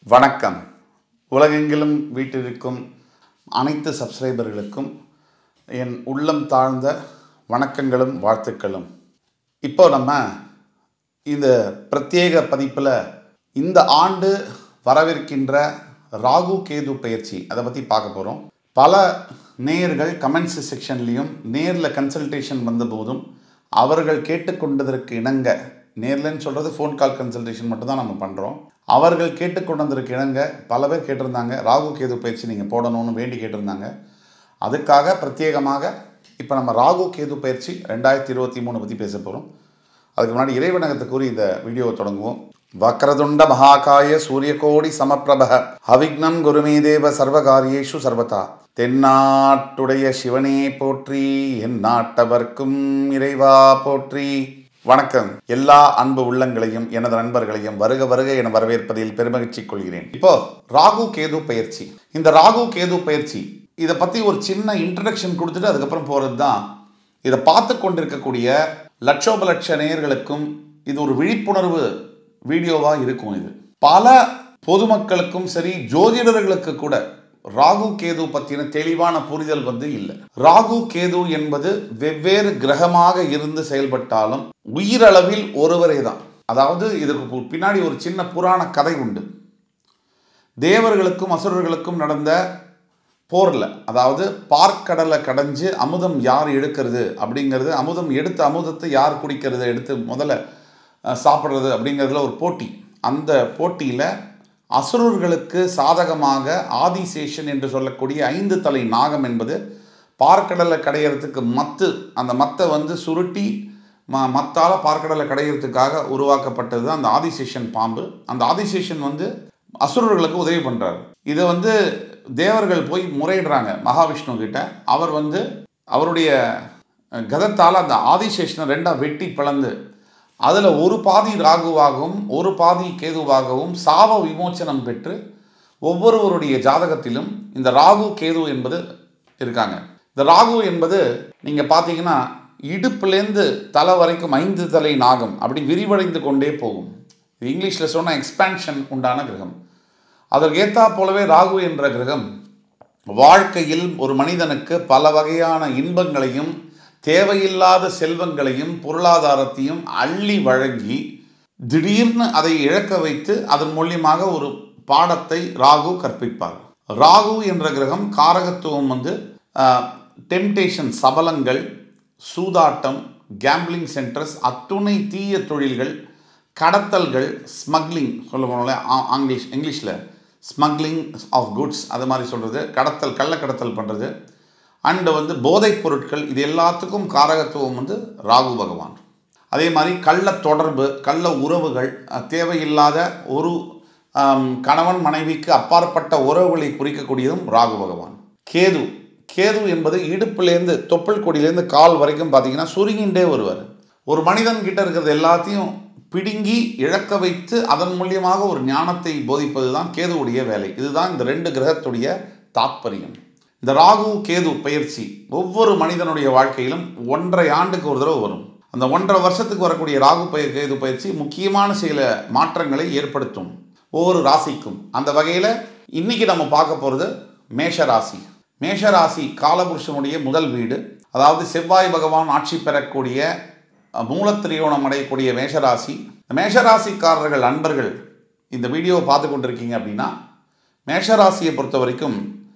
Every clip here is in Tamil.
வணக்கம் உலகெங்கிலும் வீட்டிற்கும் அனைத்து சப்ஸ்கிரைபர்களுக்கும் என் உள்ளம் தாழ்ந்த வணக்கங்களும் வாழ்த்துக்களும் இப்போ நம்ம இந்த பிரத்யேக பதிப்பில் இந்த ஆண்டு வரவிருக்கின்ற ராகு கேது பயிற்சி அதை பற்றி பார்க்க போகிறோம் பல நேயர்கள் கமெண்ட்ஸ் செக்ஷன்லேயும் நேரில் கன்சல்டேஷன் வந்தபோதும் அவர்கள் கேட்டுக்கொண்டதற்கு இணங்க நேர்லன்னு சொல்கிறது ஃபோன் கால் கன்சல்டேஷன் மட்டும் தான் நம்ம பண்ணுறோம் அவர்கள் கேட்டுக்கொண்டதற்கு இணங்க பல பேர் கேட்டிருந்தாங்க ராகு கேது பயிற்சி நீங்கள் போடணும்னு வேண்டி கேட்டிருந்தாங்க அதுக்காக பிரத்யேகமாக இப்போ நம்ம ராகு கேது பயிற்சி ரெண்டாயிரத்தி இருபத்தி மூணு பற்றி பேச போகிறோம் அதுக்கு முன்னாடி இறைவனகத்தை கூறி இந்த வீடியோவை தொடங்குவோம் வக்ரதுண்ட மகாகாய சூரியகோடி சமப்பிரப அவிக்னம் குருமே தேவ சர்வகாரியேஷு சர்வதா தென்னாட்டுடைய சிவனே போற்றி என் நாட்டவர்க்கும் இறைவா போற்றி வணக்கம் எல்லா அன்பு உள்ளங்களையும் எனது நண்பர்களையும் வருக வருக என வரவேற்பதில் பெருமகிழ்ச்சி கொள்கிறேன் இப்போ ராகு கேது பயிற்சி இந்த ராகு கேது பயிற்சி இதை பற்றி ஒரு சின்ன இன்ட்ரடக்ஷன் கொடுத்துட்டு அதுக்கப்புறம் போகிறது தான் இதை பார்த்து கொண்டிருக்கக்கூடிய லட்சோப லட்ச நேயர்களுக்கும் இது ஒரு விழிப்புணர்வு வீடியோவாக இருக்கும் இது பல பொதுமக்களுக்கும் சரி ஜோதிடர்களுக்கு கூட ராகு கேது பற்றின தெளிவான புரிதல் வந்து இல்லை ராகு கேது என்பது வெவ்வேறு கிரகமாக இருந்து செயல்பட்டாலும் உயிரளவில் ஒருவரே தான் அதாவது இதுக்கு பின்னாடி ஒரு சின்ன புராண கதை உண்டு தேவர்களுக்கும் அசுரர்களுக்கும் நடந்த போரில் அதாவது பார்க்கடலை கடைஞ்சு அமுதம் யார் எடுக்கிறது அப்படிங்கிறது அமுதம் எடுத்த அமுதத்தை யார் குடிக்கிறது எடுத்து முதல்ல அஹ், சாப்பிட்றது அப்படிங்கிறதுல ஒரு போட்டி அந்த போட்டியில் அசுரர்களுக்கு சாதகமாக ஆதிசேஷன் என்று சொல்லக்கூடிய ஐந்து தலை நாகம் என்பது பார்க்கடலை கடையிறதுக்கு மத்து அந்த மத்தை வந்து சுருட்டி ம மத்தால் பார்க்கடலை கடையிறதுக்காக உருவாக்கப்பட்டது தான் அந்த ஆதிசேஷன் பாம்பு அந்த ஆதிசேஷன் வந்து அசுரர்களுக்கு உதவி பண்ணுறாரு இதை வந்து தேவர்கள் போய் முறையிடுறாங்க மகாவிஷ்ணு கிட்ட அவர் வந்து அவருடைய கதத்தால் அந்த ஆதிசேஷனை ரெண்டாக வெட்டி பிளந்து அதில் ஒரு பாதி ராகுவாகவும் ஒரு பாதி கேதுவாகவும் சாப விமோச்சனம் பெற்று ஒவ்வொருவருடைய ஜாதகத்திலும் இந்த ராகு கேது என்பது இருக்காங்க இந்த ராகு என்பது நீங்கள் பார்த்தீங்கன்னா இடுப்புலேருந்து தலை வரைக்கும் ஐந்து தலை நாகம் அப்படி விரிவடைந்து கொண்டே போகும் இது இங்கிலீஷில் சொன்ன எக்ஸ்பான்ஷன் உண்டான கிரகம் அதற்கு ஏற்றா போலவே ராகு என்ற கிரகம் வாழ்க்கையில் ஒரு மனிதனுக்கு பல வகையான இன்பங்களையும் தேவையில்லாத செல்வங்களையும் பொருளாதாரத்தையும் அள்ளி வழங்கி திடீர்னு அதை இழக்க வைத்து அதன் மூலியமாக ஒரு பாடத்தை ராகு கற்பிப்பார் ராகு என்ற கிரகம் காரகத்துவம் வந்து டெம்டேஷன் சபலங்கள் சூதாட்டம் கேம்பிளிங் சென்டர்ஸ் அத்துணை தீய தொழில்கள் கடத்தல்கள் ஸ்மக்லிங் சொல்ல போனால ஆங்கிலீஷ் இங்கிலீஷில் ஸ்மக்லிங் ஆஃப் குட்ஸ் அது மாதிரி சொல்கிறது கடத்தல் கள்ளக்கடத்தல் பண்ணுறது அண்டு வந்து போதைப் பொருட்கள் இது எல்லாத்துக்கும் காரகத்துவம் வந்து ராகு பகவான் அதே மாதிரி கள்ள தொடர்பு கள்ள உறவுகள் அஹ், தேவையில்லாத ஒரு ஆம், கணவன் மனைவிக்கு அப்பாற்பட்ட உறவுகளை குறிக்கக்கூடியதும் ராகு பகவான் கேது கேது என்பது இடுப்புலேருந்து தொப்புள் கொடியிலேருந்து கால் வரைக்கும் பார்த்தீங்கன்னா சுருங்கின்றே வருவார் ஒரு மனிதன் கிட்ட இருக்கிறது எல்லாத்தையும் பிடுங்கி இழக்க வைத்து அதன் மூலியமாக ஒரு ஞானத்தை போதிப்பது தான் கேதுவுடைய வேலை இதுதான் இந்த ரெண்டு கிரகத்துடைய தாத்பரியம் இந்த ராகு கேது பயிற்சி ஒவ்வொரு மனிதனுடைய வாழ்க்கையிலும் ஒன்றரை ஆண்டுக்கு ஒரு தடவை வரும் அந்த ஒன்றரை வருஷத்துக்கு வரக்கூடிய ராகு பய கேது பயிற்சி முக்கியமான சில மாற்றங்களை ஏற்படுத்தும் ஒவ்வொரு ராசிக்கும் அந்த வகையில் இன்னைக்கு நம்ம பார்க்க போகிறது மேஷ ராசி மேஷ ராசி காலபுருஷனுடைய முதல் வீடு அதாவது செவ்வாய் பகவான் ஆட்சி பெறக்கூடிய அஹ், மூலத்திரியோணம் அடையக்கூடிய மேஷராசி இந்த மேஷராசிக்காரர்கள் அன்பர்கள் இந்த வீடியோவை பார்த்து கொண்டிருக்கீங்க அப்படின்னா மேஷராசியை பொறுத்த வரைக்கும்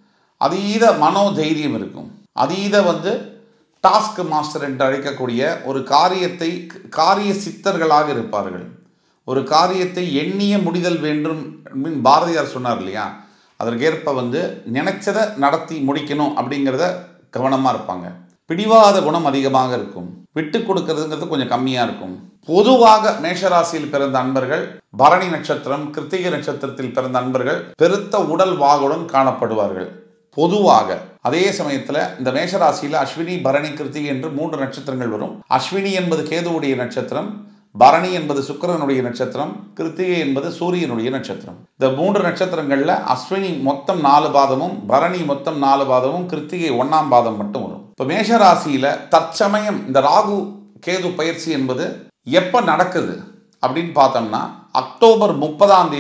அதீத மனோதைரியம் இருக்கும் அதீத வந்து டாஸ்க் மாஸ்டர் என்று அழைக்கக்கூடிய ஒரு காரியத்தை காரிய சித்தர்களாக இருப்பார்கள் ஒரு காரியத்தை எண்ணிய முடிதல் வேண்டும் அப்படின்னு பாரதியார் சொன்னார் இல்லையா அதற்கேற்ப வந்து நினைச்சதை நடத்தி முடிக்கணும் அப்படிங்கிறத கவனமாக இருப்பாங்க பிடிவாத குணம் அதிகமாக இருக்கும் விட்டு கொடுக்கறதுங்கிறது கொஞ்சம் கம்மியாக இருக்கும் பொதுவாக மேஷராசியில் பிறந்த அன்பர்கள் பரணி நட்சத்திரம் கிருத்திகை நட்சத்திரத்தில் பிறந்த அன்பர்கள் பெருத்த உடல் வாகுடன் காணப்படுவார்கள் பொதுவாக அதே சமயத்தில் இந்த மேஷராசியில் அஸ்வினி பரணி கிருத்திகை என்று மூன்று நட்சத்திரங்கள் வரும் அஸ்வினி என்பது கேதுவுடைய நட்சத்திரம் பரணி என்பது சுக்கிரனுடைய நட்சத்திரம் கிருத்திகை என்பது சூரியனுடைய நட்சத்திரம் இந்த மூன்று நட்சத்திரங்களில் அஸ்வினி மொத்தம் நாலு பாதமும் பரணி மொத்தம் நாலு பாதமும் கிருத்திகை ஒன்றாம் பாதம் மட்டும் வரும் இப்போ மேஷராசியில் தற்சமயம் இந்த ராகு கேது பயிற்சி என்பது எப்போ நடக்குது அப்படின்னு பார்த்தோம்னா அக்டோபர் முப்பதாம் தேதி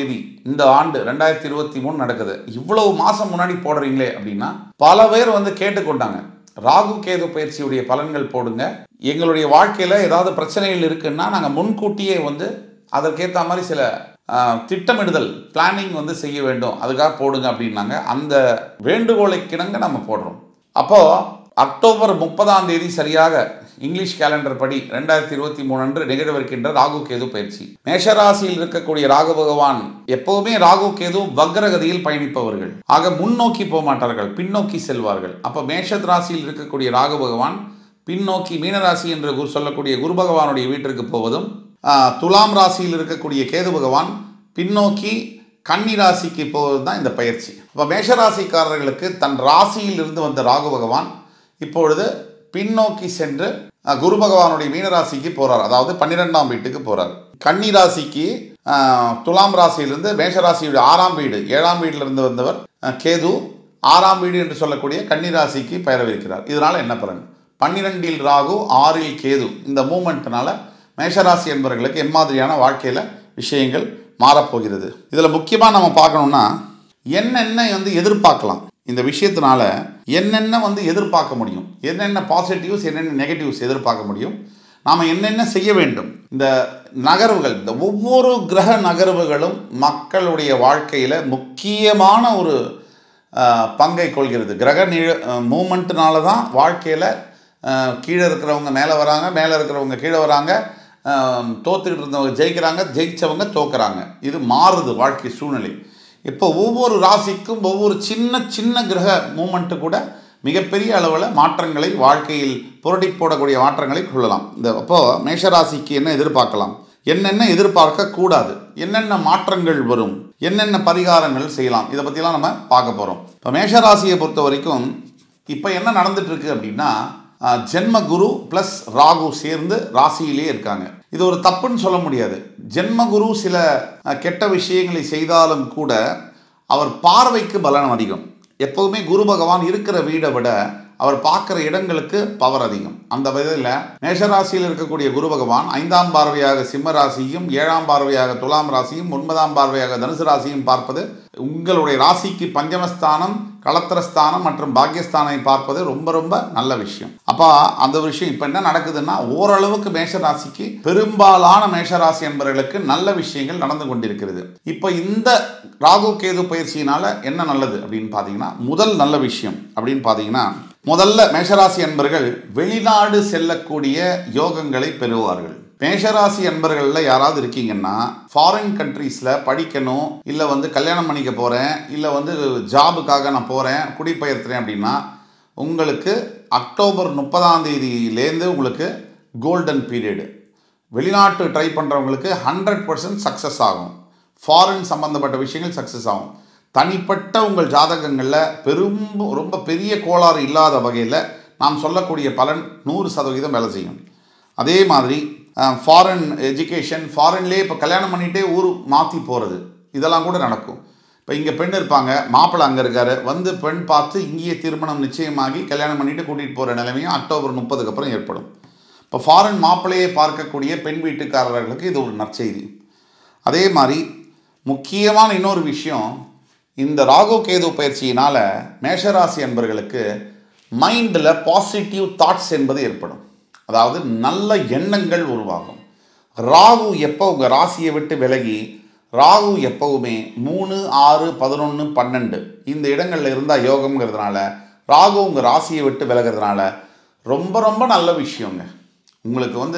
இந்த ஆண்டு ரெண்டாயிரத்தி இருபத்தி மூணு நடக்குது இவ்வளவு மாதம் முன்னாடி போடுறீங்களே அப்படின்னா பல பேர் வந்து கேட்டுக்கொண்டாங்க ராகு கேது பயிற்சியுடைய பலன்கள் போடுங்க எங்களுடைய வாழ்க்கையில் ஏதாவது பிரச்சனைகள் இருக்குன்னா நாங்கள் முன்கூட்டியே வந்து அதற்கேற்ற மாதிரி சில ஆஹ், திட்டமிடுதல் பிளானிங் வந்து செய்ய வேண்டும் அதுக்காக போடுங்க அப்படின்னாங்க அந்த வேண்டுகோளை கிணங்க நம்ம போடுறோம் அப்போது அக்டோபர் முப்பதாம் தேதி சரியாக இங்கிலீஷ் கேலண்டர் படி ரெண்டாயிரத்தி இருபத்தி மூணு அன்று நிகழவிருக்கின்ற ராகு கேது பயிற்சி மேஷராசியில் இருக்கக்கூடிய ராகு பகவான் எப்பவுமே ராகு கேது வக்ரகதியில் பயணிப்பவர்கள் ஆக முன்னோக்கி போக மாட்டார்கள் பின்னோக்கி செல்வார்கள் அப்ப மேஷ ராசியில் இருக்கக்கூடிய ராகு பகவான் பின்னோக்கி மீனராசி என்று குரு சொல்லக்கூடிய குரு பகவானுடைய வீட்டிற்கு போவதும் ஆஹ், துலாம் ராசியில் இருக்கக்கூடிய கேது பகவான் பின்னோக்கி கன்னி ராசிக்கு போவது தான் இந்த பயிற்சி அப்போ மேஷராசிக்காரர்களுக்கு தன் ராசியில் இருந்து வந்த ராகு பகவான் இப்பொழுது பின்னோக்கி சென்று அஹ், குரு பகவானுடைய மீனராசிக்கு போறார் அதாவது பன்னிரெண்டாம் வீட்டுக்கு போறார் கன்னி ராசிக்கு அஹ், துலாம் ராசியிலிருந்து மேஷராசியுடைய ஆறாம் வீடு ஏழாம் வீட்டில் இருந்து வந்தவர் அஹ், கேது ஆறாம் வீடு என்று சொல்லக்கூடிய கன்னி ராசிக்கு பெயரவிருக்கிறார் இதனால என்ன பலன் பன்னிரெண்டில் ராகு ஆறில் கேது இந்த மூமெண்ட்னால மேஷராசி என்பவர்களுக்கு எம்மாதிரியான வாழ்க்கையில் விஷயங்கள் மாறப்போகிறது இதில் முக்கியமாக நம்ம பார்க்கணும்னா என்னென்ன வந்து எதிர்பார்க்கலாம் இந்த விஷயத்தினால என்னென்ன வந்து எதிர்பார்க்க முடியும் என்னென்ன பாசிட்டிவ்ஸ் என்னென்ன நெகட்டிவ்ஸ் எதிர்பார்க்க முடியும் நாம் என்னென்ன செய்ய வேண்டும் இந்த நகர்வுகள் இந்த ஒவ்வொரு கிரக நகர்வுகளும் மக்களுடைய வாழ்க்கையில் முக்கியமான ஒரு ஆஹ், பங்கை கொள்கிறது கிரக நிழ மூமெண்ட்னால தான் வாழ்க்கையில் கீழே இருக்கிறவங்க மேலே வராங்க மேலே இருக்கிறவங்க கீழே வராங்க ஆஹ், தோத்துக்கிட்டு இருந்தவங்க ஜெயிக்கிறாங்க ஜெயிச்சவங்க தோக்குறாங்க இது மாறுது வாழ்க்கை சூழ்நிலை இப்போ ஒவ்வொரு ராசிக்கும் ஒவ்வொரு சின்ன சின்ன கிரக மூமெண்ட்டு கூட மிகப்பெரிய அளவில் மாற்றங்களை வாழ்க்கையில் புரட்டி போடக்கூடிய மாற்றங்களை கொள்ளலாம் இந்த அப்போ மேஷராசிக்கு என்ன எதிர்பார்க்கலாம் என்னென்ன எதிர்பார்க்க கூடாது என்னென்ன மாற்றங்கள் வரும் என்னென்ன பரிகாரங்கள் செய்யலாம் இதை பற்றிலாம் நம்ம பார்க்க போகிறோம் இப்போ மேஷராசியை பொறுத்த வரைக்கும் இப்போ என்ன நடந்துட்டு இருக்கு அப்படின்னா ஆஹ், ஜென்ம குரு ப்ளஸ் ராகு சேர்ந்து ராசியிலே இருக்காங்க இது ஒரு தப்புன்னு சொல்ல முடியாது ஜென்ம குரு சில ஆஹ், கெட்ட விஷயங்களை செய்தாலும் கூட அவர் பார்வைக்கு பலன் அதிகம் எப்போதுமே குரு பகவான் இருக்கிற வீடை விட அவர் பார்க்குற இடங்களுக்கு பவர் அதிகம் அந்த விதத்தில் மேஷராசியில் இருக்கக்கூடிய குரு பகவான் ஐந்தாம் பார்வையாக சிம்ம ராசியும் ஏழாம் பார்வையாக துலாம் ராசியும் ஒன்பதாம் பார்வையாக தனுசு ராசியும் பார்ப்பது உங்களுடைய ராசிக்கு பஞ்சமஸ்தானம் களத்திரஸ்தானம் மற்றும் பாக்கியஸ்தானை பார்ப்பது ரொம்ப ரொம்ப நல்ல விஷயம் அப்போ அந்த விஷயம் இப்போ என்ன நடக்குதுன்னா ஓரளவுக்கு மேஷராசிக்கு பெரும்பாலான மேஷராசி என்பவர்களுக்கு நல்ல விஷயங்கள் நடந்து கொண்டிருக்கிறது இப்போ இந்த ராகு கேது பயிற்சியினால என்ன நல்லது அப்படின்னு பார்த்தீங்கன்னா முதல் நல்ல விஷயம் அப்படின்னு பார்த்தீங்கன்னா முதல்ல மேஷராசி என்பர்கள் வெளிநாடு செல்லக்கூடிய யோகங்களை பெறுவார்கள் மேஷராசி அன்பர்களில் யாராவது இருக்கீங்கன்னா ஃபாரின் கண்ட்ரீஸில் படிக்கணும் இல்லை வந்து கல்யாணம் பண்ணிக்க போகிறேன் இல்லை வந்து ஜாபுக்காக நான் போகிறேன் குடிபெயர்த்துறேன் அப்படின்னா உங்களுக்கு அக்டோபர் முப்பதாம் தேதியிலேருந்து உங்களுக்கு கோல்டன் பீரியடு வெளிநாட்டு ட்ரை பண்ணுறவங்களுக்கு ஹண்ட்ரட் பர்சன்ட் சக்ஸஸ் ஆகும் ஃபாரின் சம்மந்தப்பட்ட விஷயங்கள் சக்ஸஸ் ஆகும் தனிப்பட்ட உங்கள் ஜாதகங்களில் பெரும் ரொம்ப பெரிய கோளாறு இல்லாத வகையில் நாம் சொல்லக்கூடிய பலன் நூறு சதவீதம் வேலை செய்யும் அதே மாதிரி ஃபாரின் எஜுகேஷன் ஃபாரின்லேயே இப்போ கல்யாணம் பண்ணிகிட்டே ஊர் மாற்றி போகிறது இதெல்லாம் கூட நடக்கும் இப்போ இங்கே பெண் இருப்பாங்க மாப்பிள்ளை அங்கே இருக்காரு வந்து பெண் பார்த்து இங்கேயே திருமணம் நிச்சயமாகி கல்யாணம் பண்ணிட்டு கூட்டிகிட்டு போகிற நிலைமையும் அக்டோபர் முப்பதுக்கு அப்புறம் ஏற்படும் இப்போ ஃபாரின் மாப்பிள்ளையை பார்க்கக்கூடிய பெண் வீட்டுக்காரர்களுக்கு இது ஒரு நற்செய்தி அதே மாதிரி முக்கியமான இன்னொரு விஷயம் இந்த ராகு கேது பயிற்சியினால் மேஷராசி அன்பர்களுக்கு மைண்டில் பாசிட்டிவ் தாட்ஸ் என்பது ஏற்படும் அதாவது நல்ல எண்ணங்கள் உருவாகும் ராகு எப்போ உங்கள் ராசியை விட்டு விலகி ராகு எப்பவுமே மூணு ஆறு பதினொன்று பன்னெண்டு இந்த இடங்களில் இருந்தால் யோகம்ங்கிறதுனால ராகு உங்கள் ராசியை விட்டு விலகிறதுனால ரொம்ப ரொம்ப நல்ல விஷயங்க உங்களுக்கு வந்து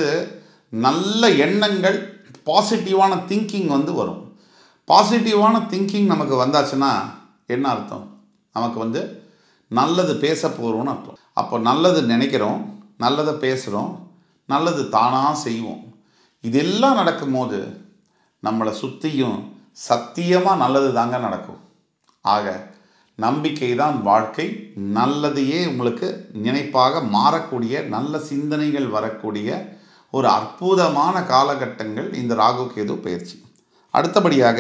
நல்ல எண்ணங்கள் பாசிட்டிவான திங்கிங் வந்து வரும் பாசிட்டிவான திங்கிங் நமக்கு வந்தாச்சுன்னா என்ன அர்த்தம் நமக்கு வந்து நல்லது பேச போகிறோம்னு அர்த்தம் அப்போ நல்லது நினைக்கிறோம் நல்லதை பேசுகிறோம் நல்லது தானாக செய்வோம் இதெல்லாம் நடக்கும்போது நம்மளை சுற்றியும் சத்தியமாக நல்லது தாங்க நடக்கும் ஆக நம்பிக்கை தான் வாழ்க்கை நல்லதையே உங்களுக்கு நினைப்பாக மாறக்கூடிய நல்ல சிந்தனைகள் வரக்கூடிய ஒரு அற்புதமான காலகட்டங்கள் இந்த ராகு கேது பயிற்சி அடுத்தபடியாக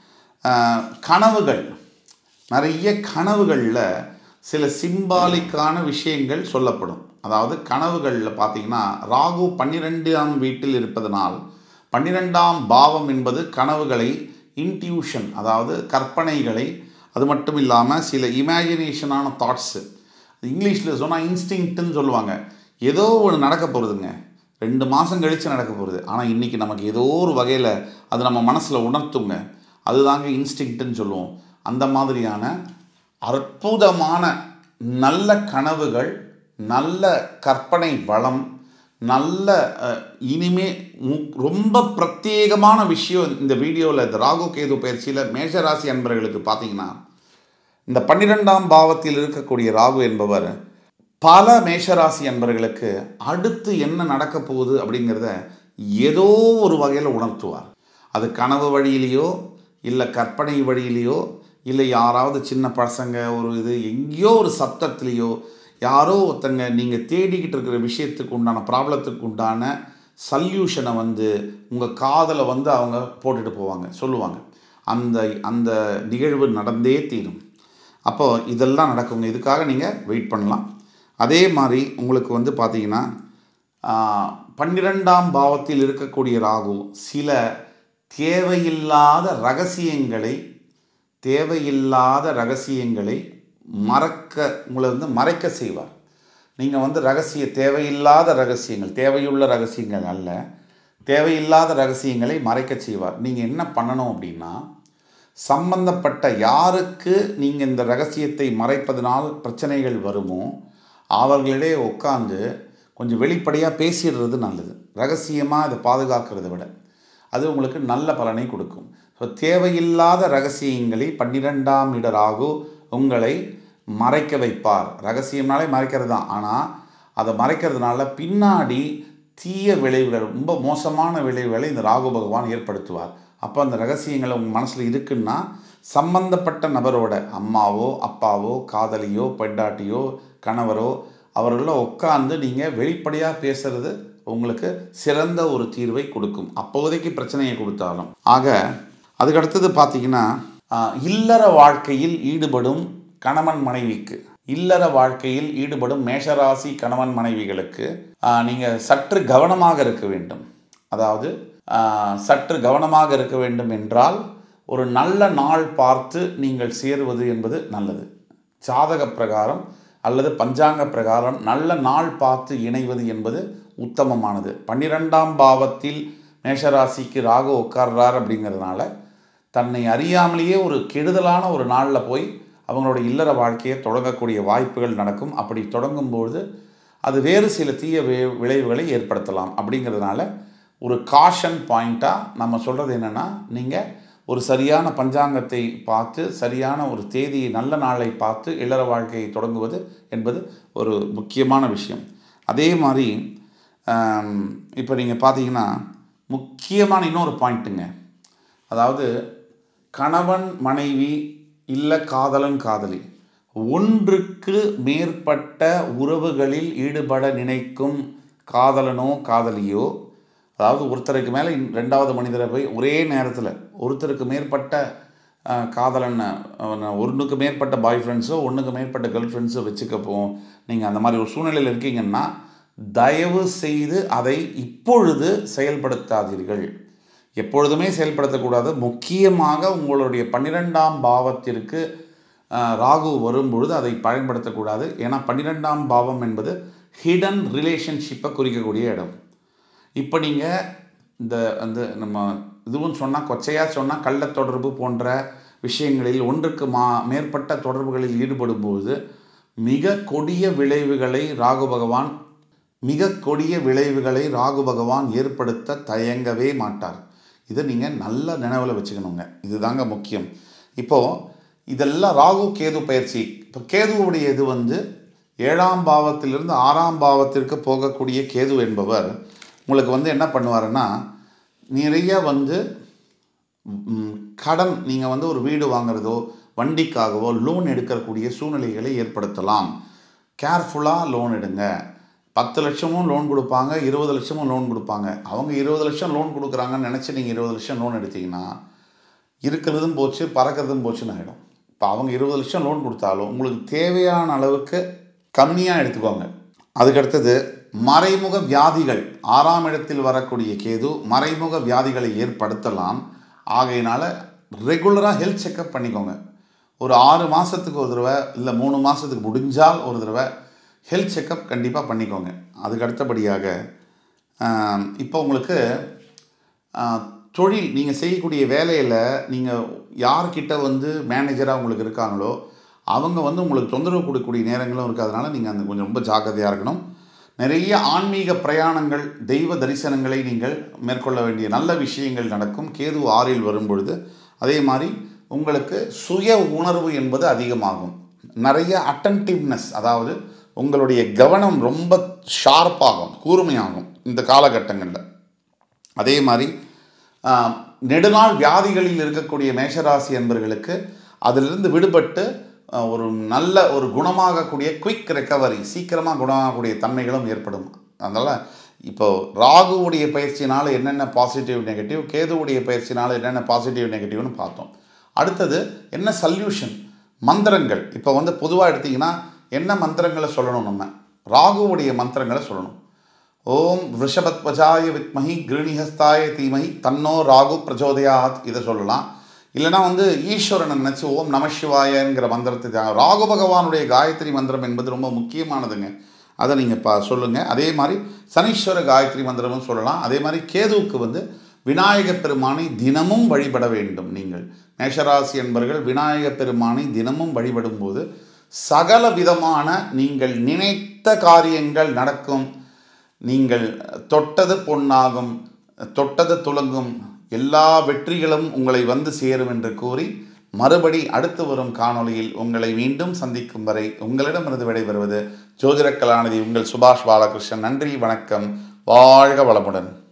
ஆஹ், கனவுகள் நிறைய கனவுகளில் சில சிம்பாலிக்கான விஷயங்கள் சொல்லப்படும் அதாவது கனவுகளில் பார்த்தீங்கன்னா ராகு பன்னிரெண்டாம் வீட்டில் இருப்பதனால் பன்னிரெண்டாம் பாவம் என்பது கனவுகளை இன்ட்யூஷன் அதாவது கற்பனைகளை அது மட்டும் இல்லாமல் சில இமேஜினேஷனான தாட்ஸு இங்கிலீஷில் சொன்னால் இன்ஸ்டிங்க்ட்டுன்னு சொல்லுவாங்க ஏதோ ஒன்று நடக்க போகிறதுங்க ரெண்டு மாதம் கழித்து நடக்க போகிறது ஆனால் இன்றைக்கி நமக்கு ஏதோ ஒரு வகையில் அது நம்ம மனசில் உணர்த்துங்க அதுதாங்க இன்ஸ்டிங்க்ட்டுன்னு சொல்லுவோம் அந்த மாதிரியான அற்புதமான நல்ல கனவுகள் நல்ல கற்பனை வளம் நல்ல அஹ், இனிமே மு- ரொம்ப பிரத்யேகமான விஷயம் இந்த வீடியோவில் இந்த ராகு கேது பயிற்சியில் மேஷராசி அன்பர்களுக்கு பார்த்தீங்கன்னா இந்த பன்னிரெண்டாம் பாவத்தில் இருக்கக்கூடிய ராகு என்பவர் பல மேஷராசி அன்பர்களுக்கு அடுத்து என்ன நடக்க போகுது அப்படிங்கிறத ஏதோ ஒரு வகையில் உணர்த்துவார் அது கனவு வழியிலையோ இல்லை கற்பனை வழியிலையோ இல்லை யாராவது சின்ன பசங்க ஒரு இது எங்கேயோ ஒரு சப்தத்துலேயோ யாரோ ஒருத்தங்க நீங்கள் தேடிக்கிட்டு இருக்கிற விஷயத்துக்கு உண்டான ப்ராப்ளத்துக்கு உண்டான சல்யூஷனை வந்து உங்கள் காதலை வந்து அவங்க போட்டுட்டு போவாங்க சொல்லுவாங்க அந்த அந்த நிகழ்வு நடந்தே தீரும் அப்போ இதெல்லாம் நடக்குங்க இதுக்காக நீங்கள் வெயிட் பண்ணலாம் அதே மாதிரி உங்களுக்கு வந்து பார்த்தீங்கன்னா ஆஹ், பன்னிரெண்டாம் பாவத்தில் இருக்கக்கூடிய ராகு சில தேவையில்லாத ரகசியங்களை தேவையில்லாத ரகசியங்களை மறக்க உங்களை வந்து மறைக்க செய்வார் நீங்கள் வந்து ரகசிய தேவையில்லாத ரகசியங்கள் தேவையுள்ள ரகசியங்கள் அல்ல தேவையில்லாத ரகசியங்களை மறைக்க செய்வார் நீங்கள் என்ன பண்ணணும் அப்படின்னா சம்பந்தப்பட்ட யாருக்கு நீங்கள் இந்த ரகசியத்தை மறைப்பதனால் பிரச்சனைகள் வருமோ அவர்களிடையே உட்காந்து கொஞ்சம் வெளிப்படையாக பேசிடுறது நல்லது ரகசியமாக இதை பாதுகாக்கிறத விட அது உங்களுக்கு நல்ல பலனை கொடுக்கும் ஸோ தேவையில்லாத ரகசியங்களை பன்னிரெண்டாம் இடராகு உங்களை மறைக்க வைப்பார் ரகசியம்னாலே மறைக்கிறது தான் ஆனால் அதை மறைக்கிறதுனால பின்னாடி தீய விளைவுகள் ரொம்ப மோசமான விளைவுகளை இந்த ராகு பகவான் ஏற்படுத்துவார் அப்போ அந்த ரகசியங்கள் உங்கள் மனசில் இருக்குன்னா சம்பந்தப்பட்ட நபரோட அம்மாவோ அப்பாவோ காதலியோ பெண்டாட்டியோ கணவரோ அவர்கள உட்காந்து நீங்கள் வெளிப்படையாக பேசுறது உங்களுக்கு சிறந்த ஒரு தீர்வை கொடுக்கும் அப்போதைக்கு பிரச்சனையை கொடுத்தாலும் ஆக அதுக்கடுத்தது பார்த்தீங்கன்னா ஆஹ், இல்லற வாழ்க்கையில் ஈடுபடும் கணவன் மனைவிக்கு இல்லற வாழ்க்கையில் ஈடுபடும் மேஷராசி கணவன் மனைவிகளுக்கு நீங்கள் சற்று கவனமாக இருக்க வேண்டும் அதாவது ஆஹ், சற்று கவனமாக இருக்க வேண்டும் என்றால் ஒரு நல்ல நாள் பார்த்து நீங்கள் சேருவது என்பது நல்லது ஜாதக பிரகாரம் அல்லது பஞ்சாங்க பிரகாரம் நல்ல நாள் பார்த்து இணைவது என்பது உத்தமமானது பன்னிரெண்டாம் பாவத்தில் மேஷராசிக்கு ராகு உட்கார்றார் அப்படிங்கிறதுனால தன்னை அறியாமலேயே ஒரு கெடுதலான ஒரு நாளில் போய் அவங்களோட இல்லற வாழ்க்கையை தொடங்கக்கூடிய வாய்ப்புகள் நடக்கும் அப்படி தொடங்கும்போது அது வேறு சில தீய வி- விளைவுகளை ஏற்படுத்தலாம் அப்படிங்கிறதுனால ஒரு காஷன் பாயிண்ட்டாக நம்ம சொல்கிறது என்னென்னா நீங்கள் ஒரு சரியான பஞ்சாங்கத்தை பார்த்து சரியான ஒரு தேதியை நல்ல நாளை பார்த்து இல்லற வாழ்க்கையை தொடங்குவது என்பது ஒரு முக்கியமான விஷயம் அதே மாதிரி இப்போ நீங்கள் பார்த்தீங்கன்னா முக்கியமான இன்னொரு பாயிண்ட்டுங்க அதாவது கணவன் மனைவி இல்லை காதலன் காதலி ஒன்றுக்கு மேற்பட்ட உறவுகளில் ஈடுபட நினைக்கும் காதலனோ காதலியோ அதாவது ஒருத்தருக்கு மேலே ரெண்டாவது மனிதரை போய் ஒரே நேரத்தில் ஒருத்தருக்கு மேற்பட்ட அஹ், காதலன் அவன் ஒன்றுக்கு மேற்பட்ட பாய் ஃப்ரெண்ட்ஸோ ஒன்றுக்கு மேற்பட்ட கேர்ள் ஃப்ரெண்ட்ஸோ வச்சுக்கப்போம் நீங்கள் அந்த மாதிரி ஒரு சூழ்நிலையில் இருக்கீங்கன்னா தயவு செய்து அதை இப்பொழுது செயல்படுத்தாதீர்கள் எப்பொழுதுமே செயல்படுத்தக்கூடாது முக்கியமாக உங்களுடைய பன்னிரெண்டாம் பாவத்திற்கு அஹ், ராகு வரும்பொழுது அதை பயன்படுத்தக்கூடாது ஏன்னா பன்னிரெண்டாம் பாவம் என்பது ஹிடன் ரிலேஷன்ஷிப்பை குறிக்கக்கூடிய இடம் இப்போ நீங்கள் இந்த அந்த நம்ம இதுவும் சொன்னால் கொச்சையாக சொன்னால் கள்ள தொடர்பு போன்ற விஷயங்களில் ஒன்றுக்கு மா மேற்பட்ட தொடர்புகளில் ஈடுபடும்போது மிக கொடிய விளைவுகளை ராகு பகவான் மிக கொடிய விளைவுகளை ராகு பகவான் ஏற்படுத்த தயங்கவே மாட்டார் இதை நீங்கள் நல்ல நினைவில் வச்சுக்கணுங்க இதுதாங்க முக்கியம் இப்போது இதெல்லாம் ராகு கேது பயிற்சி இப்போ கேதுவுடைய இது வந்து ஏழாம் பாவத்திலிருந்து ஆறாம் பாவத்திற்கு போகக்கூடிய கேது என்பவர் உங்களுக்கு வந்து என்ன பண்ணுவாருன்னா நிறைய வந்து ம், கடன் நீங்கள் வந்து ஒரு வீடு வாங்குறதோ வண்டிக்காகவோ லோன் எடுக்கக்கூடிய சூழ்நிலைகளை ஏற்படுத்தலாம் கேர்ஃபுல்லாக லோன் எடுங்க பத்து லட்சமும் லோன் கொடுப்பாங்க இருபது லட்சமும் லோன் கொடுப்பாங்க அவங்க இருபது லட்சம் லோன் கொடுக்குறாங்கன்னு நினச்சி நீங்கள் இருபது லட்சம் லோன் எடுத்தீங்கன்னா இருக்கிறதும் போச்சு பறக்கிறதும் போச்சுன்னு ஆகிடும் இப்போ அவங்க இருபது லட்சம் லோன் கொடுத்தாலும் உங்களுக்கு தேவையான அளவுக்கு கம்மியாக எடுத்துக்கோங்க அதுக்கடுத்தது மறைமுக வியாதிகள் ஆறாம் இடத்தில் வரக்கூடிய கேது மறைமுக வியாதிகளை ஏற்படுத்தலாம் ஆகையினால ரெகுலராக ஹெல்த் செக்கப் பண்ணிக்கோங்க ஒரு ஆறு மாதத்துக்கு ஒரு தடவை இல்லை மூணு மாதத்துக்கு முடிஞ்சால் ஒரு தடவை ஹெல்த் செக்கப் கண்டிப்பாக பண்ணிக்கோங்க அதுக்கு அடுத்தபடியாக ஆம், இப்போ உங்களுக்கு ஆ, தொழில் நீங்கள் செய்யக்கூடிய வேலையில் நீங்கள் யார்கிட்ட வந்து மேனேஜராக உங்களுக்கு இருக்காங்களோ அவங்க வந்து உங்களுக்கு தொந்தரவு கொடுக்கக்கூடிய நேரங்களும் இருக்கிறதுனால நீங்கள் அந்த கொஞ்சம் ரொம்ப ஜாக்கிரதையாக இருக்கணும் நிறைய ஆன்மீக பிரயாணங்கள் தெய்வ தரிசனங்களை நீங்கள் மேற்கொள்ள வேண்டிய நல்ல விஷயங்கள் நடக்கும் கேது ஆறில் வரும் பொழுது அதே மாதிரி உங்களுக்கு சுய உணர்வு என்பது அதிகமாகும் நிறைய அட்டன்டிவ்னஸ் அதாவது உங்களுடைய கவனம் ரொம்ப ஷார்ப்பாகும் கூர்மையாகும் இந்த காலகட்டங்களில் அதே மாதிரி ஆஹ், நெடுநாள் வியாதிகளில் இருக்கக்கூடிய மேஷராசி என்பர்களுக்கு அதிலிருந்து விடுபட்டு ஆஹ், ஒரு நல்ல ஒரு குணமாகக்கூடிய குயிக் ரெக்கவரி சீக்கிரமாக குணமாகக்கூடிய தன்மைகளும் ஏற்படும் அதனால் இப்போ ராகுவுடைய பயிற்சினால் என்னென்ன பாசிட்டிவ் நெகட்டிவ் கேதுவுடைய பயிற்சினால் என்னென்ன பாசிட்டிவ் நெகட்டிவ்னு பார்த்தோம் அடுத்தது என்ன சல்யூஷன் மந்திரங்கள் இப்போ வந்து பொதுவாக எடுத்திங்கன்னா என்ன மந்திரங்களை சொல்லணும் நம்ம ராகுவுடைய மந்திரங்களை சொல்லணும் ஓம் ரிஷபத்வஜாய வித்மஹி கிருணிஹஸ்தாய தீமஹி தன்னோ ராகு பிரச்சோதயாத் இதை சொல்லலாம் இல்லைனா வந்து ஈஸ்வரனை நினச்சி ஓம் நமசிவாயங்கிற மந்திரத்தை தா- ராகு பகவானுடைய காயத்ரி மந்திரம் என்பது ரொம்ப முக்கியமானதுங்க அதை நீங்கள் பா சொல்லுங்கள் அதே மாதிரி சனீஸ்வர காயத்ரி மந்திரமும் சொல்லலாம் அதே மாதிரி கேதுவுக்கு வந்து விநாயகப் பெருமானை தினமும் வழிபட வேண்டும் நீங்கள் மேஷராசி என்பர்கள் விநாயகப் பெருமானை தினமும் வழிபடும் போது சகல விதமான நீங்கள் நினைத்த காரியங்கள் நடக்கும் நீங்கள் தொட்டது பொன்னாகும் தொட்டது துலங்கும் எல்லா வெற்றிகளும் உங்களை வந்து சேரும் என்று கூறி மறுபடி அடுத்து வரும் காணொளியில் உங்களை மீண்டும் சந்திக்கும் வரை உங்களிடமிருந்து விடைபெறுவது ஜோதிட கலாநிதி உங்கள் சுபாஷ் பாலகிருஷ்ணன் நன்றி வணக்கம் வாழ்க வளமுடன்